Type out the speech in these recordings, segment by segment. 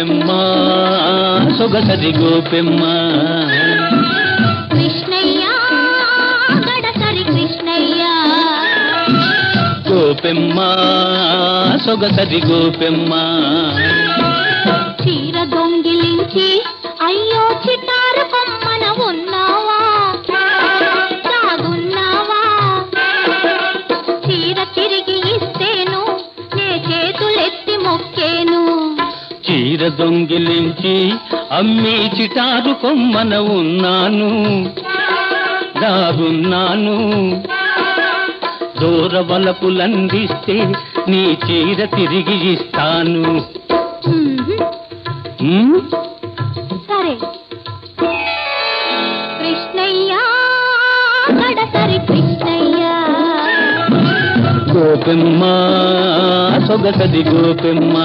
గోపెమ్మ సొగసరి గోపెమ్మ కృష్ణయ్య గడసరి కృష్ణయ్య గోపెమ్మ సొగసరి గోపెమ్మ చీర దొంగిలించి అయ్యో చిటారు కొమ్మన ఉన్నావా దాగున్నావా చీర తిరిగి ఇస్తేను నే చేతులెత్తి మొక్కేను చీర దొంగిలించి అమ్మి చిటారు కొమ్మన ఉన్నాను దాగున్నాను దూర వలపులందిస్తే నీ చీర తిరిగి ఇస్తాను మ్మ్. ఉమ్? సరే కృష్ణయ్య గడసరి కృష్ణయ్య గోపెమ్మ సొగసది గోపెమ్మ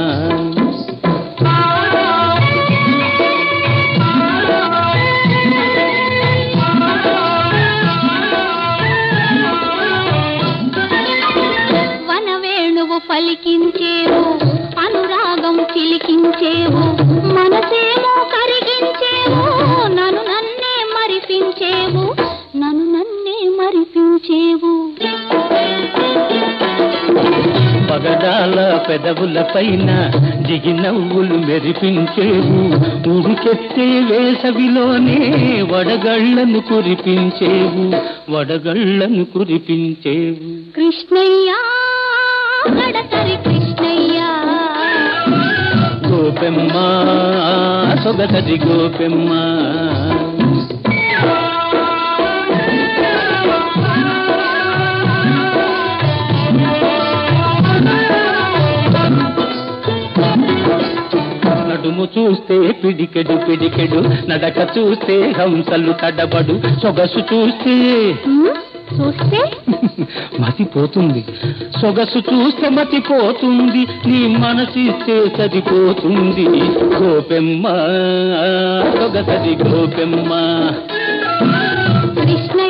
వనవేణువు పలికించేవు అనురాగం చిలికించేవు మనసేమో కరిగించేవు నన్ను నన్నే మరిపించేవు నన్ను నన్నే మరిపించేవు పగడాల పెదవుల పైన దిగి నవ్వులు మెరిపించేవు ఉడుకెత్తే వేసవిలోనే వడగళ్ళను కురిపించేవు వడగళ్ళను కురిపించేవు కృష్ణయ్య గడసరి కృష్ణయ్య గోపెమ్మ సొగసది గోపెమ్మ నడుము చూస్తే పిడికెడు పిడికెడు నడక చూస్తే హంసలు తడబడు సొగసు చూస్తే ఉమ్, చూస్తే మతిపోతుంది సొగసు చూస్తే మతిపోతుంది నీ మనసిస్తే సరిపోతుంది గోపెమ్మ సొగసది గోపెమ్మ కృష్ణ